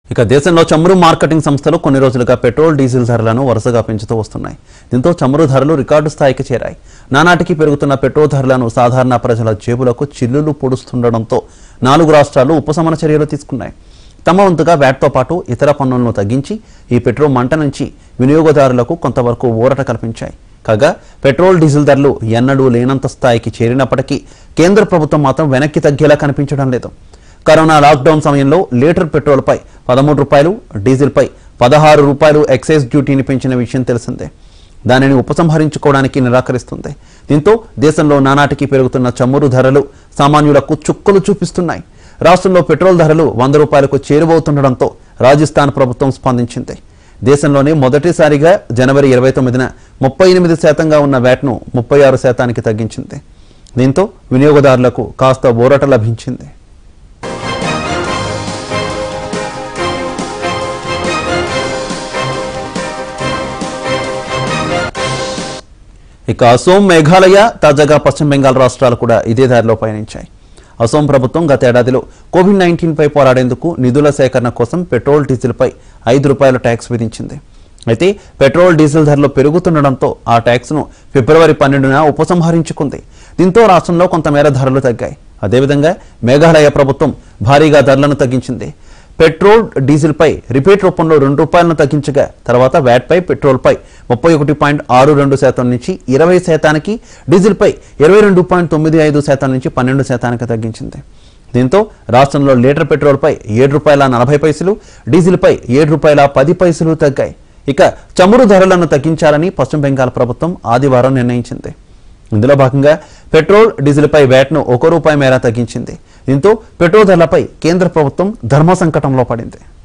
ఇక దేశంలో చమురు మార్కెటింగ్ సంస్థలు కొన్ని రోజులుగా పెట్రోల్ డీజిల్ ధరలను వరుసగా పెంచుతూ వస్తున్నాయి దీంతో చమురు ధరలు రికార్డు స్థాయికి చేరాయి నానాటికి పెరుగుతున్న పెట్రోల్ ధరలను సాధారణ ప్రజల జేబులకు చిల్లులు పొడుస్తుండడంతో నాలుగు రాష్ట్రాలు ఉపశమన చర్యలు తీసుకున్నాయి తమ వంతుగా వ్యాట్తో పాటు ఇతర పన్నులను తగ్గించి ఈ పెట్రోల్ మంట నుంచి వినియోగదారులకు కొంతవరకు ఊరట కల్పించాయి కాగా పెట్రోల్ డీజిల్ ధరలు ఎన్నడూ లేనంత స్థాయికి చేరినప్పటికీ కేంద్ర ప్రభుత్వం మాత్రం వెనక్కి తగ్గేలా కనిపించడం లేదు కరోనా లాక్డౌన్ సమయంలో లీటర్ పెట్రోల్పై పదమూడు రూపాయలు డీజిల్పై పదహారు రూపాయలు ఎక్సైజ్ డ్యూటీని పెంచిన విషయం తెలిసిందే దానిని ఉపసంహరించుకోవడానికి నిరాకరిస్తుంది దీంతో దేశంలో నానాటికి పెరుగుతున్న చమురు ధరలు సామాన్యులకు చుక్కలు చూపిస్తున్నాయి రాష్ట్రంలో పెట్రోల్ ధరలు వంద రూపాయలకు చేరువవుతుండడంతో రాజస్థాన్ ప్రభుత్వం స్పందించింది దేశంలోనే మొదటిసారిగా జనవరి ఇరవై తొమ్మిదిన ముప్పై ఎనిమిది శాతంగా ఉన్న వ్యాట్ను ముప్పై ఆరు శాతానికి తగ్గించింది దీంతో వినియోగదారులకు కాస్త ఊరట లభించింది ఇక అసోం మేఘాలయ తాజాగా పశ్చిమ బెంగాల్ రాష్ట్రాలు కూడా ఇదే దారిలో పయనించాయి అసోం ప్రభుత్వం గత ఏడాదిలో కోవిడ్ నైన్టీన్ పై పోరాడేందుకు నిధుల సేకరణ కోసం పెట్రోల్ డీజిల్పై ఐదు రూపాయల ట్యాక్స్ విధించింది అయితే పెట్రోల్ డీజిల్ ధరలు పెరుగుతుండడంతో ఆ ట్యాక్స్ను ఫిబ్రవరి పన్నెండున ఉపసంహరించుకుంది దీంతో రాష్ట్రంలో కొంతమేర ధరలు తగ్గాయి అదేవిధంగా మేఘాలయ ప్రభుత్వం భారీగా ధరలను తగ్గించింది పెట్రోల్ డీజిల్పై రిపీట్ రూపంలో రెండు రూపాయలను తగ్గించగా తర్వాత వ్యాట్పై పెట్రోల్పై ముప్పై ఒకటి పాయింట్ ఆరు రెండు శాతం నుంచి ఇరవై శాతానికి డీజిల్పై ఇరవై రెండు పాయింట్ తొమ్మిది ఐదు శాతం నుంచి పన్నెండు శాతానికి తగ్గించింది దీంతో రాష్ట్రంలో లీటర్ పెట్రోల్పై ఏడు రూపాయల నలభై పైసలు డీజిల్పై ఏడు రూపాయల పది పైసలు తగ్గాయి ఇక చమురు ధరలను తగ్గించాలని పశ్చిమ బెంగాల్ ప్రభుత్వం ఆదివారం నిర్ణయించింది ఇందులో భాగంగా పెట్రోల్ డీజిల్పై వ్యాట్ను ఒక రూపాయి మేర తగ్గించింది దీంతో పెట్రోల్ ధరలపై కేంద్ర ప్రభుత్వం ధర్మ సంకటంలో పడింది